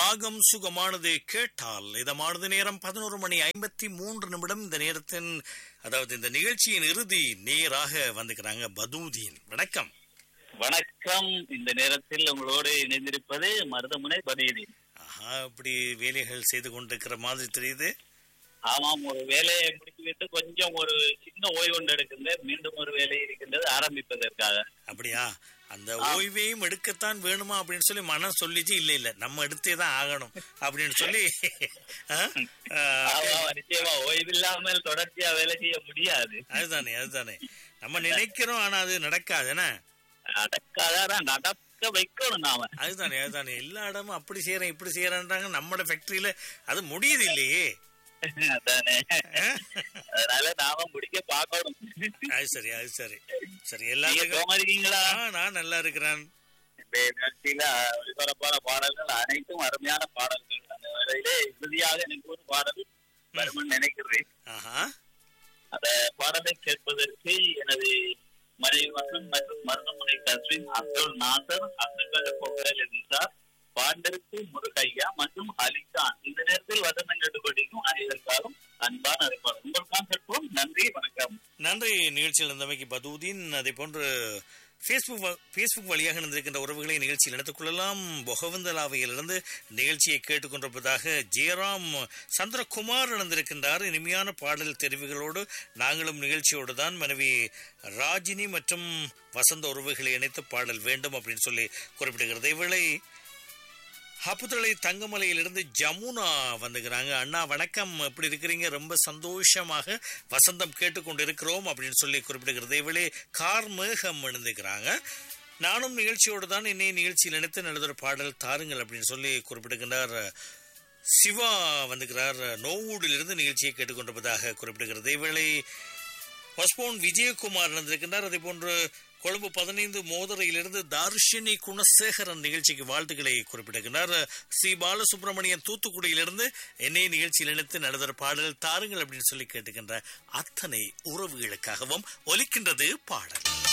ராகம் சுகமானது கேட்டால் இதமானது நேரம் பதினோரு மணி ஐம்பத்தி மூன்று நிமிடம் இந்த நேரத்தின் அதாவது இந்த நிகழ்ச்சியின் இறுதி நேராக வந்துக்கிறாங்க பதூதீன் வணக்கம் வணக்கம் இந்த நேரத்தில் உங்களோடு இணைந்திருப்பது மருதமுனை பதியதி ஆஹா இப்படி வேலைகள் செய்து கொண்டிருக்கிற மாதிரி தெரியுது ஆமாம் ஒரு வேலையை முடித்துவிட்டு கொஞ்சம் ஒரு சின்ன ஓய்வு ஒன்று எடுக்கின்றேன் மீண்டும் ஒரு வேலை இருக்கின்றது ஆரம்பிப்பதற்காக அப்படியா அந்த ஓய்வையும் எடுக்கத்தான் வேணுமா அப்படின்னு சொல்லி மனம் சொல்லிச்சு இல்ல இல்ல நம்ம எடுத்தே தான் ஆகணும் அப்படின்னு சொல்லி ஆ? ஆ, ஆமா, நிச்சயமா ஓய்வில்லாமல் தொடர்ச்சியா வேலை செய்ய முடியாது அதுதானே அதுதானே நம்ம நினைக்கிறோம் ஆனா அது நடக்காது என்ன நடக்காதான் நடக்க வைக்கணும் நாம அதுதானே அதுதானே எல்லா இடமும் அப்படி செய்யறேன் இப்படி செய்யறேன்றாங்க நம்மளோட ஃபேக்டரியில அது முடியுது இல்லையே அதானே அதனால நாம முடிக்க பார்க்கணும் அது சரி அது சரி சரி நீங்க எல்லாத்துக்கும் சுகமா இருக்கீங்களா ஆ, நான் நல்லா இருக்கிறேன் இந்த நிகழ்ச்சியில ஒளிபரப்பான பாடல்கள் அனைத்தும் அருமையான பாடல்கள் அந்த வேளையிலே இறுதியாக எனக்கு ஒரு பாடல் வரும்னு நினைக்கிறேன் ஆஹா அந்த பாடலை கேட்பதற்கு எனது மனைவி மற்றும் மற்றும் மருதமுனை கஸ்வின் அப்துல் நாசர் அப்துல் பொங்கல் நிசார் பாண்டருக்கு முருகையா மற்றும் அலிகான் இந்த நேரத்தில் வசனம் கேட்டுக்கொண்டிருக்கும் அனைவருக்காகவும் அன்பான அறிப்பாளர் உங்களுக்காக கேட்போம் நன்றி வணக்கம் நன்றி நிகழ்ச்சியில் இருந்தமைக்கு பதூதீன் அதே போன்று ஃபேஸ்புக் வ- ஃபேஸ்புக் வழியாக இருந்திருக்கின்ற உறவுகளை நிகழ்ச்சியில் எடுத்துக் கொள்ளலாம் பொகவந்தலாவையிலிருந்து நிகழ்ச்சியை கேட்டுக்கொண்டிருப்பதாக ஜெயராம் சந்திரகுமார் இணைந்திருக்கின்றார் இனிமையான பாடல் தெரிவுகளோடு நாங்களும் நிகழ்ச்சியோடு தான் மனைவி ராஜினி மற்றும் வசந்த உறவுகளை இணைத்து பாடல் வேண்டும் அப்படின்னு சொல்லி குறிப்பிடுகிறது இவளை ஹப்புதலை தங்கமலையிலிருந்து ஜமுனா வந்துக்கிறாங்க அண்ணா வணக்கம் எப்படி இருக்கிறீங்க ரொம்ப சந்தோஷமாக வசந்தம் கேட்டுக்கொண்டு இருக்கிறோம் அப்படின்னு சொல்லி குறிப்பிடுகிறது இவளே கார் மேகம் எழுந்துக்கிறாங்க நானும் நிகழ்ச்சியோடு தான் என்னை நிகழ்ச்சியில் நினைத்து நல்லதொரு பாடல் தாருங்கள் அப்படின்னு சொல்லி குறிப்பிடுகின்றார் சிவா வந்துக்கிறார் நோவூடிலிருந்து நிகழ்ச்சியை கேட்டுக்கொண்டிருப்பதாக குறிப்பிடுகிறது இவளை பஸ்போன் விஜயகுமார் இருந்திருக்கின்றார் அதே போன்று கொழும்பு பதினைந்து மோதரையிலிருந்து தார்ஷினி குணசேகரன் நிகழ்ச்சிக்கு வாழ்த்துக்களை குறிப்பிடுகின்றார் சி பாலசுப்ரமணியன் தூத்துக்குடியிலிருந்து என்னை நிகழ்ச்சியில் இணைத்து நடந்த பாடல் தாருங்கள் அப்படின்னு சொல்லி கேட்டுக்கின்ற அத்தனை உறவுகளுக்காகவும் ஒலிக்கின்றது பாடல்